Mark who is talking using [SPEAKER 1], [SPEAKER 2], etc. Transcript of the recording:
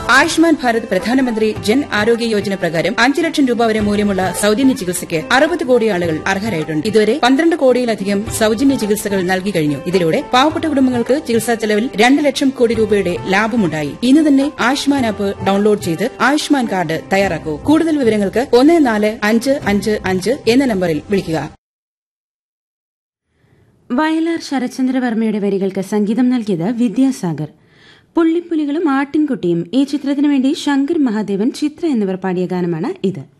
[SPEAKER 1] ആയുഷ്മാൻ ഭാരത് പ്രധാനമന്ത്രി ജൻ ആരോഗ്യ യോജന പ്രകാരം അഞ്ച് ലക്ഷം രൂപ വരെ മൂല്യമുള്ള സൌജന്യ ചികിത്സയ്ക്ക് അറുപത് കോടി ആളുകൾ അർഹരായിട്ടുണ്ട് ഇതുവരെ പന്ത്രണ്ട് കോടിയിലധികം സൌജന്യ ചികിത്സകൾ നൽകി കഴിഞ്ഞു ഇതിലൂടെ പാവപ്പെട്ട കുടുംബങ്ങൾക്ക് ചികിത്സാ ചെലവിൽ രണ്ട് ലക്ഷം കോടി രൂപയുടെ ലാഭമുണ്ടായി ഇന്ന് തന്നെ ആയുഷ്മാൻ ആപ്പ് ഡൌൺലോഡ് ചെയ്ത് ആയുഷ്മാൻ കാർഡ് തയ്യാറാക്കൂ കൂടുതൽ വിവരങ്ങൾക്ക് ഒന്ന് നാല് അഞ്ച് അഞ്ച് അഞ്ച് എന്ന നമ്പറിൽ വിളിക്കുക
[SPEAKER 2] വയലാർ ശരത്ചന്ദ്രവർമ്മയുടെ വരികൾക്ക് സംഗീതം നൽകിയത് വിദ്യാസാഗർ പുള്ളിപ്പുലികളും ആട്ടിൻകുട്ടിയും ഈ ചിത്രത്തിനു വേണ്ടി ശങ്കർ മഹാദേവൻ ചിത്ര എന്നിവർ പാടിയ ഗാനമാണ് ഇത്